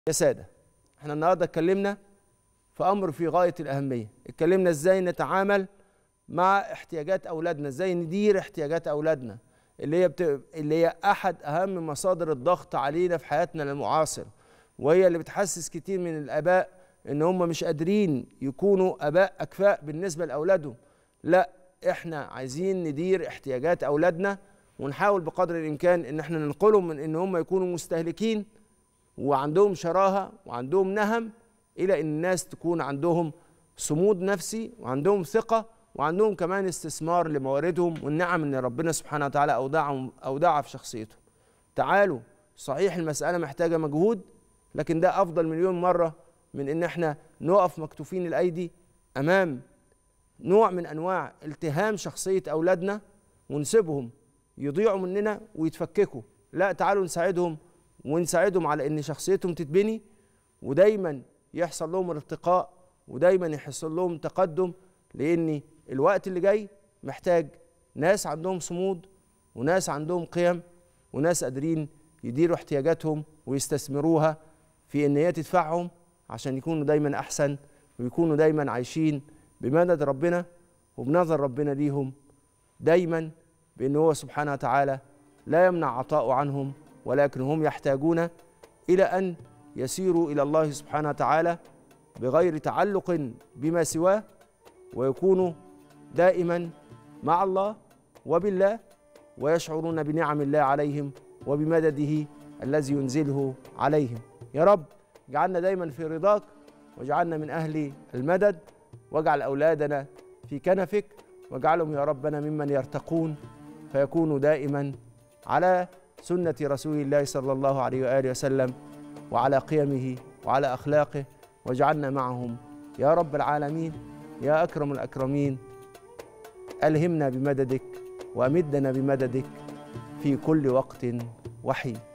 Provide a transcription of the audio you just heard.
يا سادة احنا النهاردة اتكلمنا في أمر في غاية الأهمية اتكلمنا ازاي نتعامل مع احتياجات أولادنا ازاي ندير احتياجات أولادنا اللي هي بت... اللي هي أحد أهم مصادر الضغط علينا في حياتنا المعاصرة وهي اللي بتحسس كتير من الآباء إن هم مش قادرين يكونوا آباء أكفاء بالنسبة لأولادهم لا احنا عايزين ندير احتياجات أولادنا ونحاول بقدر الإمكان إن احنا ننقلهم من إن هم يكونوا مستهلكين وعندهم شراهة وعندهم نهم إلى أن الناس تكون عندهم صمود نفسي وعندهم ثقة وعندهم كمان استثمار لمواردهم والنعم اللي ربنا سبحانه وتعالى أودعهم أودعها في شخصيتهم تعالوا صحيح المسألة محتاجة مجهود لكن ده أفضل مليون مرة من إن احنا نقف مكتوفين الأيدي أمام نوع من أنواع التهام شخصية أولادنا ونسيبهم يضيعوا مننا ويتفككوا لا تعالوا نساعدهم ونساعدهم على ان شخصيتهم تتبني ودايما يحصل لهم ارتقاء ودايما يحصل لهم تقدم لان الوقت اللي جاي محتاج ناس عندهم صمود وناس عندهم قيم وناس قادرين يديروا احتياجاتهم ويستثمروها في ان هي تدفعهم عشان يكونوا دايما احسن ويكونوا دايما عايشين بمدد ربنا وبنظر ربنا ليهم دايما بان هو سبحانه وتعالى لا يمنع عطاؤه عنهم ولكن هم يحتاجون الى ان يسيروا الى الله سبحانه وتعالى بغير تعلق بما سواه ويكونوا دائما مع الله وبالله ويشعرون بنعم الله عليهم وبمدده الذي ينزله عليهم يا رب اجعلنا دايما في رضاك واجعلنا من اهل المدد واجعل اولادنا في كنفك واجعلهم يا ربنا ممن يرتقون فيكونوا دائما على سنة رسول الله صلى الله عليه وآله وسلم وعلى قيمه وعلى أخلاقه واجعلنا معهم يا رب العالمين يا أكرم الأكرمين ألهمنا بمددك وأمدنا بمددك في كل وقت وحين